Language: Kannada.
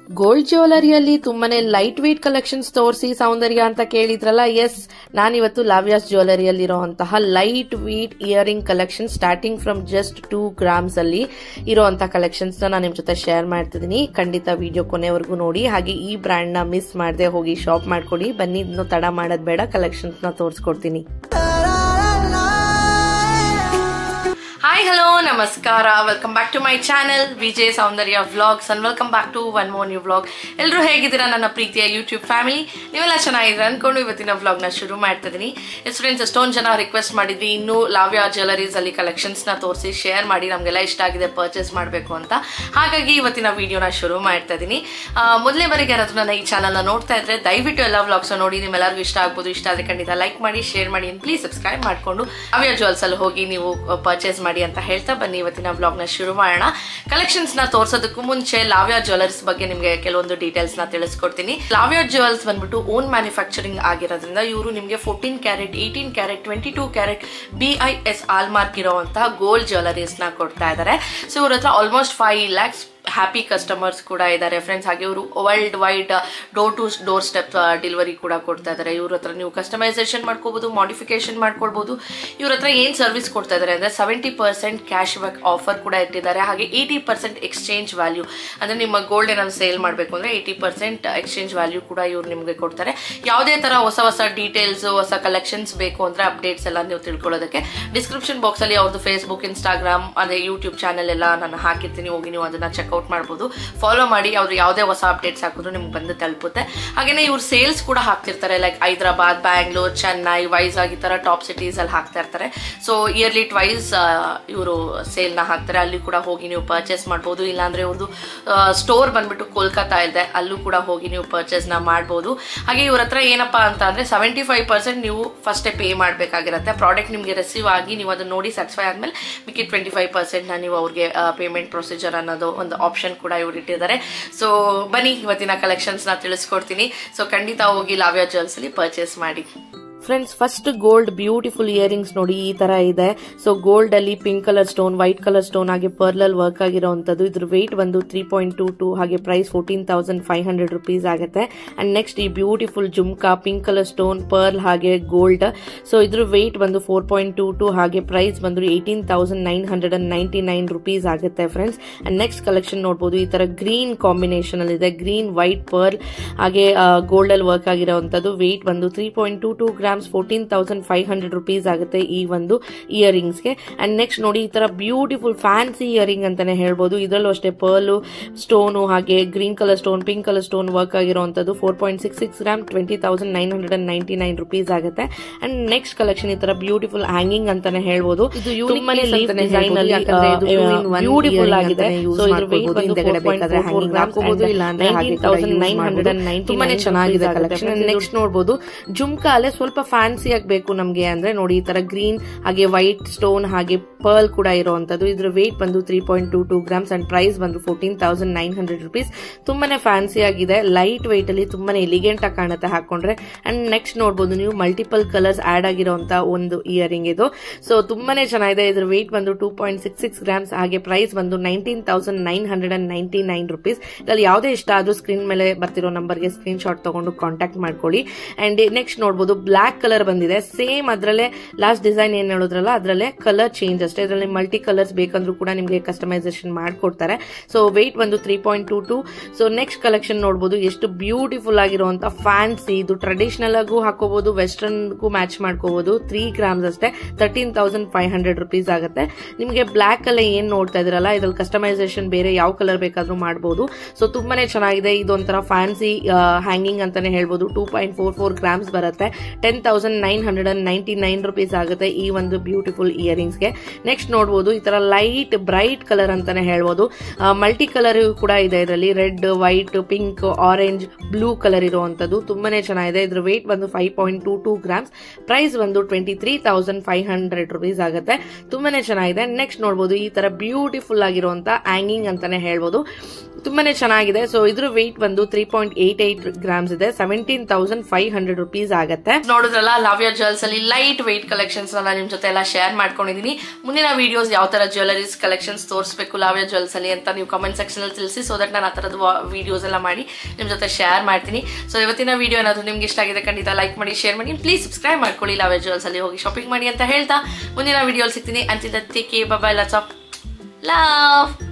ಗೋಲ್ಡ್ ಜ್ಯುವೆಲರಿಯಲ್ಲಿ ತುಂಬಾನೇ ಲೈಟ್ ವೇಟ್ ಕಲೆಕ್ಷನ್ಸ್ ತೋರಿಸಿ ಸೌಂದರ್ಯ ಅಂತ ಕೇಳಿದ್ರಲ್ಲ ಎಸ್ ನಾನಿವತ್ತು ಲಾವ್ಯಾಸ್ ಜ್ಯುವೆಲರಿಯಲ್ಲಿ ಇರುವಂತಹ light weight earring collection starting from just two grams ಅಲ್ಲಿ ಇರುವಂತಹ ಕಲೆಕ್ಷನ್ಸ್ ನಾನು ನಿಮ್ ಜೊತೆ ಶೇರ್ ಮಾಡ್ತಿದ್ದೀನಿ ಖಂಡಿತ ವಿಡಿಯೋ ಕೊನೆವರೆಗೂ ನೋಡಿ ಹಾಗೆ ಈ ಬ್ರ್ಯಾಂಡ್ ನ ಮಿಸ್ ಮಾಡದೆ ಹೋಗಿ ಶಾಪ್ ಮಾಡ್ಕೊಡಿ ಬನ್ನಿ ಇನ್ನು ತಡ ಮಾಡೋದ್ ಬೇಡ ಕಲೆಕ್ಷನ್ಸ್ ನ ತೋರಿಸ್ಕೊಡ್ತೀನಿ ಹಾಯ್ ಹಲೋ ನಮಸ್ಕಾರ welcome back to my channel Vijay Soundarya vlogs and welcome back to one more new vlog ಎಲ್ಲರೂ ಹೇಗಿದ್ದೀರಾ ನನ್ನ ಪ್ರೀತಿಯ ಯೂಟ್ಯೂಬ್ ಫ್ಯಾಮಿಲಿ ನೀವೆಲ್ಲ ಚೆನ್ನಾಗಿದ್ದೀರಾ ಅನ್ಕೊಂಡು ಇವತ್ತಿನ ವ್ಲಾಗ್ನ ಶುರು ಮಾಡ್ತಾ ಇದ್ದೀನಿ ಸ್ಟೂಡೆಂಟ್ಸ್ ಎಷ್ಟೊಂದು ಜನ ರಿಕ್ವೆಸ್ಟ್ ಮಾಡಿದ್ವಿ ಇನ್ನೂ ಲಾವ್ಯ ಜ್ಯುವೆಲರೀಸ್ ಅಲ್ಲಿ ಕಲೆಕ್ಷನ್ಸ್ನ ತೋರಿಸಿ ಶೇರ್ ಮಾಡಿ ನಮಗೆಲ್ಲ ಇಷ್ಟ ಆಗಿದೆ ಪರ್ಚೇಸ್ ಮಾಡಬೇಕು ಅಂತ ಹಾಗಾಗಿ ಇವತ್ತಿನ ವಿಡಿಯೋನ ಶುರು ಮಾಡ್ತಾ ಇದ್ದೀನಿ ಮೊದಲೇ ಬಾರಿಗೆ ಯಾರಾದ್ರೂ ನನ್ನ ಈ ಚಾನಲ್ನ ನೋಡ್ತಾ ಇದ್ರೆ ದಯವಿಟ್ಟು ಎಲ್ಲ ವ್ಲಾಗ್ಸ್ ನೋಡಿ ನಿಮ್ಮೆಲ್ಲರಿಗೂ ಇಷ್ಟ ಆಗ್ಬೋದು ಇಷ್ಟ ಆದರೆ ಖಂಡಿತ ಲೈಕ್ ಮಾಡಿ ಶೇರ್ ಮಾಡಿ ಪ್ಲೀಸ್ ಸಬ್ಸ್ಕ್ರೈಬ್ ಮಾಡಿಕೊಂಡು ಲಾವ್ಯ ಜ್ಯುವೆಲ್ಸ್ ಅಲ್ಲಿ ಹೋಗಿ ನೀವು ಪರ್ಚೇಸ್ ಮಾಡಿ ಅಂತ ಹೇಳ್ತಾ ಬನ್ನಿ ಇವತ್ತಿನ ಬ್ಲಾಗ್ನ ಶುರು ಮಾಡೋಣ ಕಲೆಕ್ಷನ್ಸ್ ನ ತೋರ್ಸೋದಕ್ಕೂ ಮುಂಚೆ ಲಾವ್ಯ ಜ್ಯುವೆಲರ್ಸ್ ಬಗ್ಗೆ ನಿಮಗೆ ಕೆಲವೊಂದು ಡೀಟೇಲ್ಸ್ ನ ತಿಳಿಸ್ಕೊಡ್ತೀನಿ ಲಾವ್ಯ ಜ್ಯುವೆಲ್ಸ್ ಬಂದ್ಬಿಟ್ಟು ಓನ್ ಮ್ಯಾನುಫ್ಯಾಕ್ಚರಿಂಗ್ ಆಗಿರೋದ್ರಿಂದ ಇವರು ನಿಮಗೆ fourteen carat eighteen carat twenty two carat B I S hallmark ಇರುವಂತಹ ಗೋಲ್ಡ್ ಜ್ಯುವೆಲರೀಸ್ ನ ಕೊಡ್ತಾ ಇದ್ದಾರೆ ಸೊ ಇವ್ರ ಹತ್ರ almost five lakhs happy customers ಕೂಡ ಇದ್ದಾರೆ ಫ್ರೆಂಡ್ಸ್ ಹಾಗೆ ಇವರು worldwide door to doorstep delivery ಕೂಡ ಕೊಡ್ತಾ ಇದ್ದಾರೆ ಇವ್ರ ಹತ್ರ ನೀವು ಕಸ್ಟಮೈಸೇಷನ್ ಮಾಡ್ಕೋಬಹುದು ಮಾಡಿಫಿಕೇಶನ್ ಮಾಡ್ಕೊಳ್ಬಹುದು ಇವ್ರ ಹತ್ರ ಏನ್ ಸರ್ವಿಸ್ ಕೊಡ್ತಾ ಇದ್ದಾರೆ ಅಂದ್ರೆ seventy percent cashback offer ಕೂಡ ಇಟ್ಟಿದ್ದಾರೆ ಹಾಗೆ ಏಯ್ಟಿ ಪರ್ಸೆಂಟ್ ಎಕ್ಸ್ಚೇಂಜ್ ವ್ಯಾಲ್ಯೂ ಅಂದ್ರೆ ನಿಮ್ಮ ಗೋಲ್ಡ್ ಏನಾದ್ರು ಸೇಲ್ ಮಾಡಬೇಕು ಅಂದ್ರೆ ಏಯ್ಟಿ ಪರ್ಸೆಂಟ್ ಎಕ್ಸ್ಚೇಂಜ್ ವ್ಯಾಲ್ಯೂ ಕೂಡ ಇವ್ರು ನಿಮಗೆ ಕೊಡ್ತಾರೆ ಯಾವುದೇ ತರ ಹೊಸ ಹೊಸ ಡೀಟೇಲ್ಸ್ ಹೊಸ ಕಲೆಕ್ಷನ್ಸ್ ಬೇಕು ಅಂದ್ರೆ ಅಪ್ಡೇಟ್ಸ್ ಎಲ್ಲ ನೀವು ತಿಳ್ಕೊಳ್ಳೋದಕ್ಕೆ ಡಿಸ್ಕ್ರಿಪ್ಷನ್ ಬಾಕ್ಸ್ ಅಲ್ಲಿ ಅವ್ರದ್ದು ಫೇಸ್ಬುಕ್ ಇನ್ಸ್ಟಾಗ್ರಾಮ್ ಅದೇ ಯೂಟ್ಯೂಬ್ ಚಾನಲ್ ಎಲ್ಲ ನಾನು ಹಾಕಿರ್ತೀನಿ ಹೋಗಿ ನೀವು ಅದನ್ನ ಚೆಕ್ಔಟ್ ಮಾಡ್ಬೋದು ಫಾಲೋ ಮಾಡಿ ಅವ್ರು ಯಾವುದೇ ಹೊಸ ಅಪ್ಡೇಟ್ಸ್ ಹಾಕಿದ್ರು ನಿಮ್ಗೆ ಬಂದು ತಲುಪುತ್ತೆ ಹಾಗೇನೆ ಇವ್ರು ಸೇಲ್ಸ್ ಕೂಡ ಹಾಕ್ತಿರ್ತಾರೆ ಲೈಕ್ ಹೈದರಾಬಾದ್ ಬ್ಯಾಂಗ್ಳೂರ್ ಚೆನ್ನೈ ವೈಜಾಗ್ ಈ ತರ ಟಾಪ್ ಸಿಟೀಸ್ ಅಲ್ಲಿ ಹಾಕ್ತಾ ಇರ್ತಾರೆ ಸೊ ಇಯರ್ಲಿ ಟ್ವೈಸ್ ಇವರು ಸೇಲ್ ನ ಹಾಕ್ತಾರೆ ಅಲ್ಲಿ ಕೂಡ ಹೋಗಿ ನೀವು ಪರ್ಚೇಸ್ ಮಾಡ್ಬೋದು ಇಲ್ಲಾಂದ್ರೆ ಇವ್ರದ್ದು ಸ್ಟೋರ್ ಬಂದ್ಬಿಟ್ಟು ಕೋಲ್ಕತ್ತಾ ಇದೆ ಅಲ್ಲೂ ಕೂಡ ಹೋಗಿ ನೀವು ಪರ್ಚೇಸ್ ನ ಮಾಡ್ಬೋದು ಹಾಗೆ ಇವ್ರ ಹತ್ರ ಏನಪ್ಪಾ ಅಂತ ಅಂದ್ರೆ ಸೆವೆಂಟಿ ಫೈವ್ ಪರ್ಸೆಂಟ್ ನೀವು ಫಸ್ಟೇ ಪೇ ಮಾಡಬೇಕಾಗಿರುತ್ತೆ ಪ್ರಾಡಕ್ಟ್ ನಿಮಗೆ ರಿಸೀವ್ ಆಗಿ ನೀವು ಅದನ್ನ ನೋಡಿ ಸ್ಯಾಟಿಸ್ಫೈ ಆದ್ಮೇಲೆ ಮಿಕ್ಕಿ ಟ್ವೆಂಟಿ ಫೈವ್ ಪರ್ಸೆಂಟ್ ನೀವು ಅವ್ರಿಗೆ ಪೇಮೆಂಟ್ ಪ್ರೊಸೀಜರ್ ಅನ್ನೋದು ಒಂದು ಆಪ್ಷನ್ ಕೂಡ ಇವ್ರು ಇಟ್ಟಿದ್ದಾರೆ ಸೊ ಬನ್ನಿ ಇವತ್ತಿನ ಕಲೆಕ್ಷನ್ಸ್ ನ ತಿಳಿಸ್ಕೊಡ್ತೀನಿ ಸೊ ಖಂಡಿತ ಹೋಗಿ ಲಾವ್ಯ ಜ್ಯುವೆಲ್ಸ್ ಅಲ್ಲಿ ಪರ್ಚೇಸ್ ಮಾಡಿ friends first gold beautiful earrings ನೋಡಿ ಈ ತರ ಇದೆ ಸೊ ಗೋಲ್ಡ್ ಅಲ್ಲಿ pink colour stone white colour stone ಹಾಗೆ ಪರ್ಲಲ್ ವರ್ಕ್ ಆಗಿರೋಂಥದ್ದು ಇದ್ರ ವೆಯ್ಟ್ ಬಂದು ತ್ರೀ ಪಾಯಿಂಟ್ ಟೂ ಟೂ ಹಾಗೆ price fourteen thousand five hundred rupees ಆಗುತ್ತೆ ಅಂಡ್ ನೆಕ್ಸ್ಟ್ ಈ beautiful jhumka pink colour stone pearl ಹಾಗೆ ಗೋಲ್ಡ್ ಸೊ ಇದ್ರ ವೆಯ್ಟ್ ಬಂದು ಫೋರ್ ಪಾಯಿಂಟ್ ಟೂ ಟೂ ಹಾಗೆ ಪ್ರೈಸ್ ಬಂದು eighteen thousand nine hundred and ninety nine rupees ಆಗುತ್ತೆ ಫ್ರೆಂಡ್ಸ್ ಅಂಡ್ ನೆಕ್ಸ್ಟ್ ಕಲೆಕ್ಷನ್ ನೋಡಬಹುದು ಈ ತರ ಗ್ರೀನ್ ಕಾಂಬಿನೇಷನ್ ಅಲ್ಲಿ ಇದೆ ಗ್ರೀನ್ ವೈಟ್ ಪರ್ಲ್ ಹಾಗೆ ಗೋಲ್ಡ್ ಅಲ್ಲಿ ವರ್ಕ್ ಆಗಿರೋಂಥದ್ದು ವೆಯ್ಟ್ ಬಂದು three point two two grams fourteen thousand five hundred rupees ಆಗುತ್ತೆ ಈ ಒಂದು ಇಯರಿಂಗ್ಸ್ಗೆ ಅಂಡ್ ನೆಕ್ಸ್ಟ್ ನೋಡಿ ಈ ತರ ಬ್ಯೂಟಿಫುಲ್ ಫ್ಯಾನ್ಸಿ ಇಯರಿಂಗ್ ಅಂತಾನೆ ಹೇಳ್ಬೋದು ಇದರಲ್ಲೂ ಅಷ್ಟೇ ಪರ್ಲು ಸ್ಟೋನು ಹಾಗೆ green colour stone pink colour stone work ಆಗಿರುವಂತದ್ದು four point six six gram twenty thousand nine hundred and ninety nine rupees ಆಗುತ್ತೆ ಅಂಡ್ ನೆಕ್ಸ್ಟ್ ಕಲೆಕ್ಷನ್ ಈ ತರ ಬ್ಯೂಟಿಫುಲ್ ಹ್ಯಾಂಗಿಂಗ್ ಅಂತಾನೆ ಹೇಳ್ಬೋದು ಇದು ತುಂಬಾನೇ ಲೀಫ್ ಡಿಸೈನ್ ಅಲ್ಲಿ ಬ್ಯೂಟಿಫುಲ್ ಆಗಿದೆ ಸೊ ಇದ್ರ ವೆಯ್ಟ್ ಬಂದು ಹಾಕೋಬಹುದು ಇಲ್ಲ ಅಂದ್ರೆ ನೈನ್ ಹಂಡ್ರೆಡ್ ಅಂಡ್ ನೈನ್ ತುಂಬಾನೇ ಚೆನ್ನಾಗಿದೆ ಕಲೆಕ್ಷನ್ ನೆಕ್ಸ್ಟ್ ನೋಡಬಹುದು ಜುಮ್ಕಾ ಅಲ್ಲೇ ಸ್ವಲ್ಪ ಫ್ಯಾನ್ಸಿ ಆಗಬೇಕು ನಮಗೆ ಅಂದ್ರೆ ನೋಡಿ ಈ ತರ ಗ್ರೀನ್ ಹಾಗೆ ವೈಟ್ ಸ್ಟೋನ್ ಹಾಗೆ ಪರ್ಲ್ ಕೂಡ ಇರುವಂತದ್ದು ಇದ್ರ ವೇಟ್ ಬಂದು three point two two grams and price ಬಂದು fourteen thousand nine hundred rupees ತುಂಬಾನೇ ಫ್ಯಾನ್ಸಿ ಆಗಿದೆ ಲೈಟ್ ವೈಟ್ ಅಲ್ಲಿ ತುಂಬಾನೇ ಎಲಿಗೆಂಟ್ ಆಗಿ ಕಾಣುತ್ತೆ ಹಾಕೊಂಡ್ರೆ ಅಂಡ್ ನೆಕ್ಸ್ಟ್ ನೋಡಬಹುದು ನೀವು ಮಲ್ಟಿಪಲ್ ಕಲರ್ಸ್ ಆಡ್ ಆಗಿರುವಂತ ಒಂದು ಇಯರಿಂಗ್ ಇದು ಸೊ ತುಂಬಾನೇ ಚೆನ್ನಾಗಿದೆ ಇದ್ರ ವೇಟ್ ಬಂದು two point six six grams ಹಾಗೆ ಪ್ರೈಸ್ ಬಂದು nineteen thousand nine hundred and ninety nine rupees ಇದ್ರಲ್ಲಿ ಯಾವುದೇ ಇಷ್ಟ ಆದ್ರೂ ಸ್ಕ್ರೀನ್ ಮೇಲೆ ಬರ್ತಿರೋ ನಂಬರ್ಗೆ ಸ್ಕ್ರೀನ್ ಶಾಟ್ ತಗೊಂಡು ಕಾಂಟ್ಯಾಕ್ಟ್ ಮಾಡ್ಕೊಳ್ಳಿ ಅಂಡ್ ನೆಕ್ಸ್ಟ್ ನೋಡಬಹುದು ಬ್ಲಾಕ್ ಕಲರ್ ಬಂದಿದೆ ಸೇಮ್ ಅದರಲ್ಲೇ ಲಾಸ್ಟ್ ಡಿಸೈನ್ ಏನ್ ಹೇಳಿದ್ರಲ್ಲ ಅದರಲ್ಲೇ ಕಲರ್ ಚೇಂಜ್ ಅಷ್ಟೇ ಇದರಲ್ಲಿ ಮಲ್ಟಿ ಕಲರ್ಸ್ ಬೇಕಂದ್ರೂ ಕೂಡ ನಿಮಗೆ ಕಸ್ಟಮೈಸೇಷನ್ ಮಾಡ್ಕೊಡ್ತಾರೆ ಸೊ ವೆಯ್ಟ್ ಬಂದು three point two two so next collection ನೋಡಬಹುದು ಎಷ್ಟು ಬ್ಯೂಟಿಫುಲ್ ಆಗಿರುವಂತ ಫ್ಯಾನ್ಸಿ ಇದು ಟ್ರೆಡಿಷನಲ್ ಆಗು ಹಾಕೋಬಹುದು ವೆಸ್ಟರ್ನ್ಗೂ ಮ್ಯಾಚ್ ಮಾಡ್ಕೋಬಹುದು ತ್ರೀ ಗ್ರಾಮ್ಸ್ ಅಷ್ಟೇ thirteen thousand five hundred rupees ಆಗುತ್ತೆ ನಿಮಗೆ ಬ್ಲಾಕ್ ಅಲ್ಲೇ ಏನ್ ನೋಡ್ತಾ ಇದ್ರಲ್ಲ ಇದ್ರಲ್ಲಿ ಕಸ್ಟಮೈಸೇಷನ್ ಬೇರೆ ಯಾವ ಕಲರ್ ಬೇಕಾದ್ರೂ ಮಾಡಬಹುದು ಸೊ ತುಂಬಾನೇ ಚೆನ್ನಾಗಿದೆ ಇದೊಂಥರ ಫ್ಯಾನ್ಸಿ ಹ್ಯಾಂಗಿಂಗ್ ಅಂತಾನೆ ಹೇಳ್ಬೋದು two point four four grams ಬರುತ್ತೆ ten thousand nine hundred and ninety nine rupees ಆಗುತ್ತೆ ಈ ಒಂದು ಬ್ಯೂಟಿಫುಲ್ ಇಯರಿಂಗ್ಸ್ಗೆ ನೆಕ್ಸ್ಟ್ ನೋಡಬಹುದು ಈ ತರ ಲೈಟ್ ಬ್ರೈಟ್ ಕಲರ್ ಅಂತಾನೆ ಹೇಳ್ಬೋದು ಮಲ್ಟಿ ಕಲರ್ ಕೂಡ ಇದೆ ಇದರಲ್ಲಿ red white pink orange blue colour ಇರುವಂತದ್ದು ತುಂಬಾನೇ ಚೆನ್ನಾಗಿದೆ ಇದ್ರ ವೇಟ್ ಬಂದು five point two two grams price ಬಂದು twenty three thousand five hundred rupees ಆಗುತ್ತೆ ತುಂಬಾನೇ ಚೆನ್ನಾಗಿದೆ ನೆಕ್ಸ್ಟ್ ನೋಡಬಹುದು ಈ ತರ ಬ್ಯೂಟಿಫುಲ್ ಆಗಿರುವಂತ ಹ್ಯಾಂಗಿಂಗ್ ಅಂತಾನೆ ಹೇಳ್ಬೋದು ತುಂಬಾನೇ ಚೆನ್ನಾಗಿದೆ ಸೊ ಇದ್ರ ವೆಯ್ಟ್ ಬಂದು three point eight eight grams ಇದೆ seventeen thousand five hundred rupees ಆಗುತ್ತೆ ನೋಡಿದ್ರಲ್ಲ ಲಾವ್ಯ ಜ್ಯುವೆಲ್ಸ್ ಅಲ್ಲಿ ಲೈಟ್ ವೆಯ್ಟ್ ಕಲೆಕ್ಷನ್ಸ್ ನಾನು ನಿಮ್ ಜೊತೆ ಎಲ್ಲ ಶೇರ್ ಮಾಡ್ಕೊಂಡಿದ್ದೀನಿ ಮುಂದಿನ ವಿಡಿಯೋಸ್ ಯಾವ ತರ ಜ್ಯುವೆಲರೀಸ್ ಕಲೆಕ್ಷನ್ಸ್ ತೋರಿಸಬೇಕು ಲಾವ್ಯ ಜ್ಯುವೆಲ್ಸ್ ಅಲ್ಲಿ ಅಂತ ನೀವು ಕಮೆಂಟ್ ಸೆಕ್ಷನ್ ಅಲ್ಲಿ ತಿಳಿಸಿ ಸೊ ದಟ್ ನಾನು ಆ ತರದ ವಿಡಿಯೋಸ್ ಎಲ್ಲ ಮಾಡಿ ನಿಮ್ ಜೊತೆ ಶೇರ್ ಮಾಡ್ತೀನಿ ಸೊ ಇವತ್ತಿನ ವಿಡಿಯೋ ಏನಾದ್ರು ನಿಮ್ಗೆ ಇಷ್ಟ ಆಗಿದೆ ಖಂಡಿತ ಲೈಕ್ ಮಾಡಿ ಶೇರ್ ಮಾಡಿ ಪ್ಲೀಸ್ ಸಬ್ಸ್ಕ್ರೈಬ್ ಮಾಡ್ಕೊಳ್ಳಿ ಲಾವ್ಯ ಜ್ಯುವೆಲ್ಸ್ ಅಲ್ಲಿ ಹೋಗಿ ಶಾಪಿಂಗ್ ಮಾಡಿ ಅಂತ ಹೇಳ್ತಾ ಮುಂದಿನ ವಿಡಿಯೋ ಸಿಗ್ತೀನಿ ಅಂತಿದ್ದ take bye lots of love